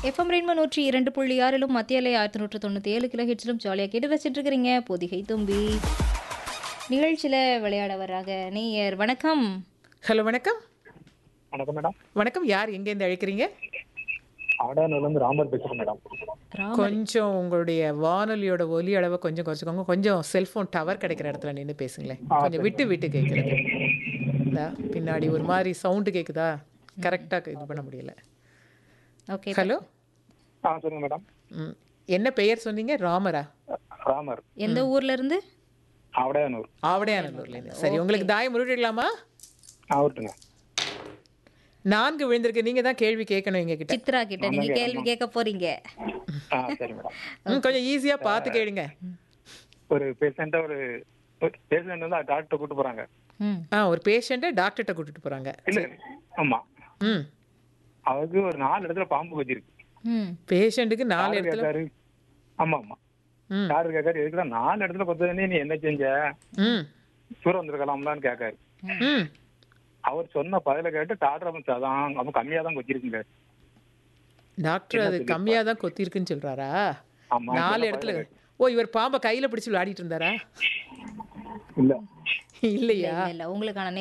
FM rainbow நூற்றி இரண்டு புள்ளி ஆறிலும் மத்திய அலை ஆயிரத்தி நூற்று தொண்ணூற்றி ஏழு கிலோ ஹெட்ஸிலும் ஜாலியாக கேட்டு ரசிச்சுட்டு இருக்கிறீங்க பொதிகை தும்பி நிகழ்ச்சியில் விளையாட வராக நேயர் வணக்கம் ஹலோ வணக்கம் வணக்கம் மேடம் வணக்கம் யார் எங்கேருந்து அழைக்கிறீங்க ஆடானூர்லேருந்து ராமர் பேசுகிறேன் மேடம் ராம் கொஞ்சம் உங்களுடைய வானொலியோட ஒலி அளவை கொஞ்சம் குறைச்சிக்கோங்க கொஞ்சம் செல்ஃபோன் டவர் கிடைக்கிற இடத்துல நின்று பேசுங்களேன் கொஞ்சம் விட்டு விட்டு கேட்குறது இந்தா, பின்னாடி ஒரு மாதிரி சவுண்டு கேட்குதா கரெக்டாக இது பண்ண முடியல ஓகே ஹலோ ஆ சொல்லுங்க மேடம் ம் என்ன பெயர் சொன்னீங்க ராமரா ராமர் எந்த ஊர்ல இருந்து ஆவடையானூர் ஆவடையானூர்லேருந்து சரி உங்களுக்கு தாயம் உருட்டிடலாமா ஆவட்டுங்க நான்கு விழுந்திருக்கு நீங்கள் தான் கேள்வி கேட்கணும் எங்ககிட்ட சித்ரா கிட்ட நீங்க கேள்வி கேட்க போறீங்க ஆ சரி மேடம் ம் கொஞ்சம் ஈஸியாக பார்த்து கேளுங்க ஒரு பேஷண்ட்டை ஒரு பேஷண்ட் வந்து டாக்டர் கூட்டு போறாங்க ம் ஆ ஒரு பேஷண்ட்டை டாக்டர்கிட்ட கூட்டிட்டு போகிறாங்க இல்ல ஆமா ம் அவருக்கு ஒரு நாலு இடத்துல பாம்பு வச்சிருக்கு ம் பேஷண்ட்டுக்கு நாலு டாக்டர் இடத்துல கேட்காரு ஆமா ஆமா ம் டாக்டர் கேட்காரு எதுக்குடா நாலு இடத்துல கொத்தனே நீ என்ன செஞ்ச ம் தூரம் வந்திருக்கலாம்லான்னு கேட்காரு ம் அவர் சொன்ன பதில கேட்டு டாக்டர் அவன் அதான் அவன் கம்மியா தான் கொத்திருக்குங்க டாக்டர் அது கம்மியாக தான் கொத்திருக்குன்னு சொல்கிறாரா ஆமா நாலு இடத்துல ஓ இவர் பாம்பை கையில் பிடிச்சி விளையாடிட்டு இருந்தாரா இல்ல இல்லையா இல்ல இல்ல உங்களுக்கான